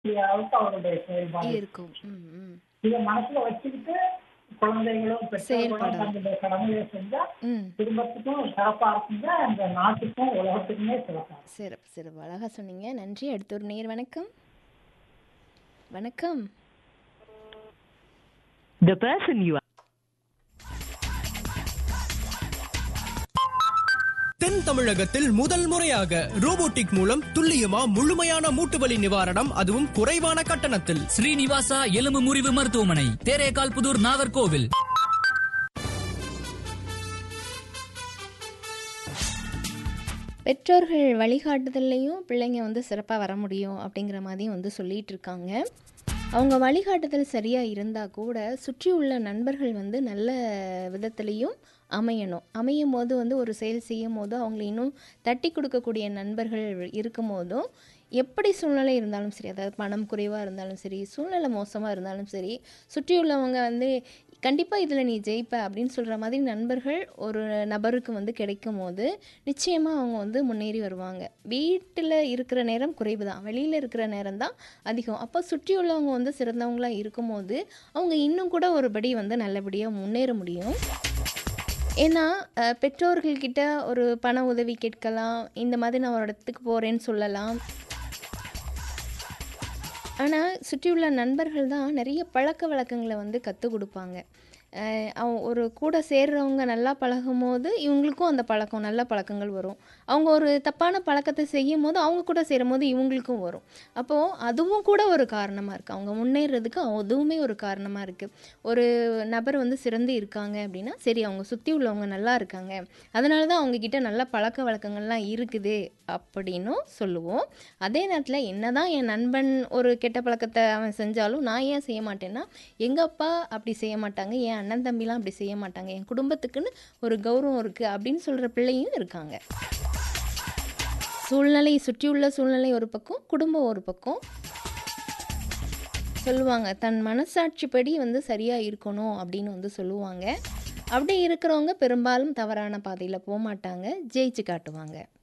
அளவுக்கு அவருடைய செயல்பாடு இருக்கும் ம் ம் இதை மனசுல வச்சுக்கிட்டு குழந்தைகளும் பெற்றோர்களும் செயல்படணும். தங்களுடைய கடமையை செஞ்சா ம் குடும்பத்துக்கும் சிறப்பா இருக்குங்க அந்த நாட்டுக்கும் உலகத்துக்குமே சிறப்பா இருக்கும். சிறப்பு சிறப்பு அழகாக சொன்னீங்க நன்றி அடுத்த ஒரு நேர் வணக்கம் வணக்கம் The person you are. தென் தமிழகத்தில் முதல் முறையாக ரோபோட்டிக் மூலம் துல்லியமா முழுமையான மூட்டுவலி நிவாரணம் அதுவும் குறைவான கட்டணத்தில் ஸ்ரீனிவாசா எலும்பு முறிவு மருத்துவமனை தேரேகால் புதூர் நாகர்கோவில் பெற்றோர்கள் வழிகாட்டுதல்லையும் பிள்ளைங்க வந்து சிறப்பாக வர முடியும் அப்படிங்கிற மாதிரியும் வந்து சொல்லிட்டு இருக்காங்க அவங்க வழிகாட்டுதல் சரியாக இருந்தால் கூட சுற்றி உள்ள நண்பர்கள் வந்து நல்ல விதத்துலேயும் அமையணும் அமையும் போது வந்து ஒரு செயல் செய்யும் போது அவங்களை இன்னும் தட்டி கொடுக்கக்கூடிய நண்பர்கள் இருக்கும் போதும் எப்படி சூழ்நிலை இருந்தாலும் சரி அதாவது பணம் குறைவாக இருந்தாலும் சரி சூழ்நிலை மோசமாக இருந்தாலும் சரி சுற்றியுள்ளவங்க வந்து கண்டிப்பாக இதில் நீ ஜெயிப்ப அப்படின்னு சொல்கிற மாதிரி நண்பர்கள் ஒரு நபருக்கு வந்து கிடைக்கும் போது நிச்சயமாக அவங்க வந்து முன்னேறி வருவாங்க வீட்டில் இருக்கிற நேரம் குறைவு தான் வெளியில் இருக்கிற நேரம் தான் அதிகம் அப்போ சுற்றியுள்ளவங்க வந்து சிறந்தவங்களாக இருக்கும்போது அவங்க இன்னும் கூட ஒருபடி வந்து நல்லபடியாக முன்னேற முடியும் ஏன்னா அஹ், பெற்றோர்கள்கிட்ட ஒரு பண உதவி கேட்கலாம் இந்த மாதிரி நான் ஒரு இடத்துக்கு போகிறேன்னு சொல்லலாம் ஆனால் சுற்றியுள்ள நண்பர்கள் தான் நிறைய பழக்க வழக்கங்களை வந்து கற்றுக் கொடுப்பாங்க அஹ் அவ ஒரு கூட சேர்றவங்க நல்லா பழகும் போது இவங்களுக்கும் அந்த பழக்கம் நல்ல பழக்கங்கள் வரும் அவங்க ஒரு தப்பான பழக்கத்தை செய்யும் போது அவங்க கூட சேரும் போது இவங்களுக்கும் வரும் அப்போது அதுவும் கூட ஒரு காரணமாக இருக்குது அவங்க முன்னேறதுக்கு அதுவுமே ஒரு காரணமாக இருக்குது ஒரு நபர் வந்து சிறந்து இருக்காங்க அப்படின்னா சரி அவங்க சுற்றி உள்ளவங்க நல்லா இருக்காங்க அதனால தான் அவங்கக்கிட்ட நல்ல பழக்க வழக்கங்கள்லாம் இருக்குது அப்படின்னும் சொல்லுவோம் அதே நேரத்தில் என்னதான் என் நண்பன் ஒரு கெட்ட பழக்கத்தை அவன் செஞ்சாலும் நான் ஏன் செய்ய மாட்டேன்னா எங்கள் அப்பா அப்படி செய்ய மாட்டாங்க என் அண்ணன் தம்பிலாம் அப்படி செய்ய மாட்டாங்க என் குடும்பத்துக்குன்னு ஒரு கௌரவம் இருக்குது அப்படின்னு சொல்கிற பிள்ளையும் இருக்காங்க சூழ்நிலை சுற்றியுள்ள சூழ்நிலை ஒரு பக்கம் குடும்பம் ஒரு பக்கம் சொல்லுவாங்க தன் மனசாட்சிப்படி வந்து சரியாக இருக்கணும் அப்படின்னு வந்து சொல்லுவாங்க அப்படி இருக்கிறவங்க பெரும்பாலும் தவறான பாதையில் போக மாட்டாங்க ஜெயிச்சு காட்டுவாங்க